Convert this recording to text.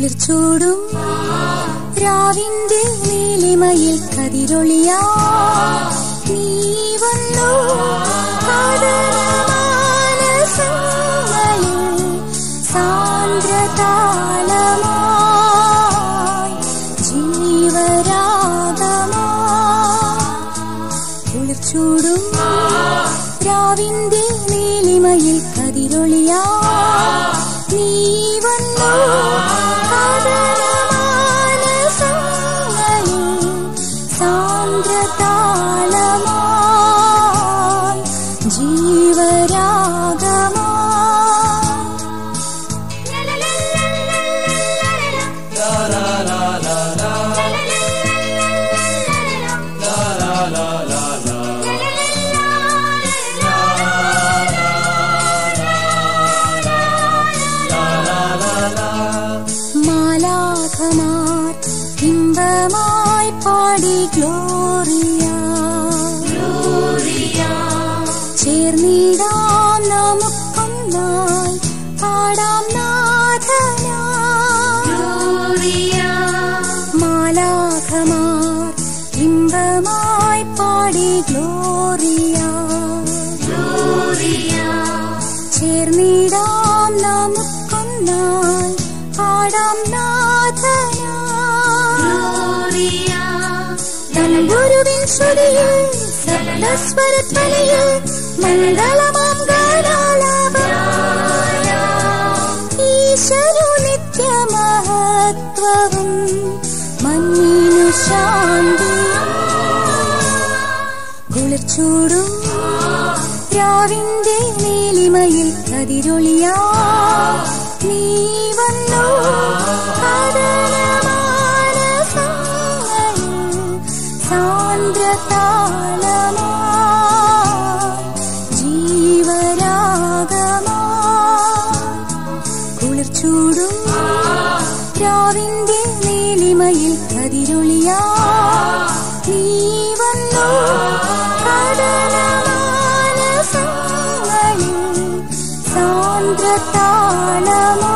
കുളിർച്ചൂടും രാവിന്റെ നീലിമയിൽ കതിരൊളിയാ നീ വന്നു കാതരമാനസങ്ങളിൽ സാന്ദ്രതാളമായി ജീവരാഗമായി കുളിർച്ചൂടും രാവിന്റെ നീലിമയിൽ കതിരൊളിയാ നീ വന്നു കാതരമാനസങ്ങളിൽ സാന്ദ്രതാളമായി മാലാഖമാർ ഇമ്പമായി പാടി ഗ്ലോറിയ ചേർന്നിടാം നമുക്കൊന്നായി പാടാം നാഥനാ മാലാഖമാർ ഇമ്പമായി പാടി ഗ്ലോറിയ ചേർന്നിടാം നമുക്കൊന്നായി പാടാം നാഥനാ തൻഗുരുവിൻ ശ്രുതിയിൽ സപ്തസ്വരധ്വനിയിൽ മംഗളമാം ഗാനാലാപം ഈശ്വരു നിത്യമഹത്വവും മഞ്ഞിനു ശാന്തിയും കുളിർച്ചൂടും രാവിന്റെ നീലിമയിൽ കതിരൊളിയാ നീ വന്നു കാതരമാനസങ്ങളിൽ സാന്ദ്രതാളമായി ജീവരാഗമായി കുളിർച്ചൂടും രാവിന്റെ നീലിമയിൽ കതിരൊളിയാ നീ വന്നു കടലമാനസങ്ങളിൽ സാന്ദ്രതാളമായി